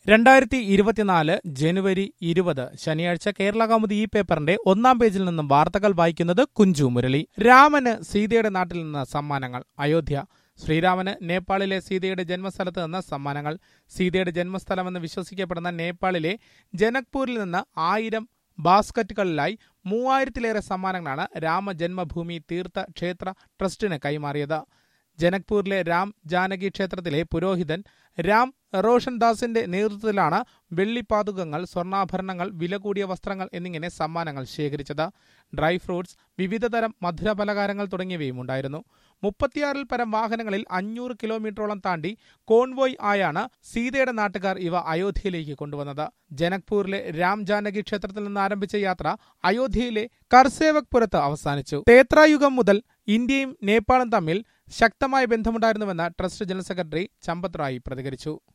രണ്ടായിരത്തി ഇരുപത്തിനാല് ജനുവരി ഇരുപത് ശനിയാഴ്ച കേരള കൗമുദി ഈ പേപ്പറിന്റെ ഒന്നാം പേജിൽ നിന്നും വാർത്തകൾ വായിക്കുന്നത് കുഞ്ചു മുരളി രാമന് സീതയുടെ നാട്ടിൽ നിന്ന് സമ്മാനങ്ങൾ അയോധ്യ ശ്രീരാമന് നേപ്പാളിലെ സീതയുടെ ജന്മസ്ഥലത്ത് നിന്ന് സമ്മാനങ്ങൾ സീതയുടെ ജന്മസ്ഥലമെന്ന് വിശ്വസിക്കപ്പെടുന്ന നേപ്പാളിലെ ജനക്പൂരിൽ നിന്ന് ആയിരം ബാസ്ക്കറ്റുകളിലായി മൂവായിരത്തിലേറെ സമ്മാനങ്ങളാണ് രാമജന്മഭൂമി തീർത്ഥ ക്ഷേത്ര ട്രസ്റ്റിന് കൈമാറിയത് ജനക്പൂരിലെ രാം ജാനകി ക്ഷേത്രത്തിലെ പുരോഹിതൻ രാം റോഷൻ ദാസിന്റെ നേതൃത്വത്തിലാണ് വെള്ളിപ്പാതുകങ്ങൾ സ്വർണ്ണാഭരണങ്ങൾ വില കൂടിയ വസ്ത്രങ്ങൾ എന്നിങ്ങനെ സമ്മാനങ്ങൾ ശേഖരിച്ചത് ഡ്രൈ ഫ്രൂട്ട്സ് വിവിധതരം മധുരപലഹാരങ്ങൾ തുടങ്ങിയവയും ഉണ്ടായിരുന്നു മുപ്പത്തിയാറിൽ പരം വാഹനങ്ങളിൽ അഞ്ഞൂറ് കിലോമീറ്ററോളം താണ്ടി കോൺവോയ് ആയാണ് സീതയുടെ നാട്ടുകാർ ഇവ അയോധ്യയിലേക്ക് കൊണ്ടുവന്നത് ജനക്പൂരിലെ രാം ജാനകി ക്ഷേത്രത്തിൽ നിന്ന് ആരംഭിച്ച യാത്ര അയോധ്യയിലെ കർസേവക് പുരത്ത് അവസാനിച്ചു തേത്രായുഗം മുതൽ ഇന്ത്യയും നേപ്പാളും തമ്മിൽ ശക്തമായ ബന്ധമുണ്ടായിരുന്നുവെന്ന് trust general secretary Champat Rai പ്രതികരിച്ചു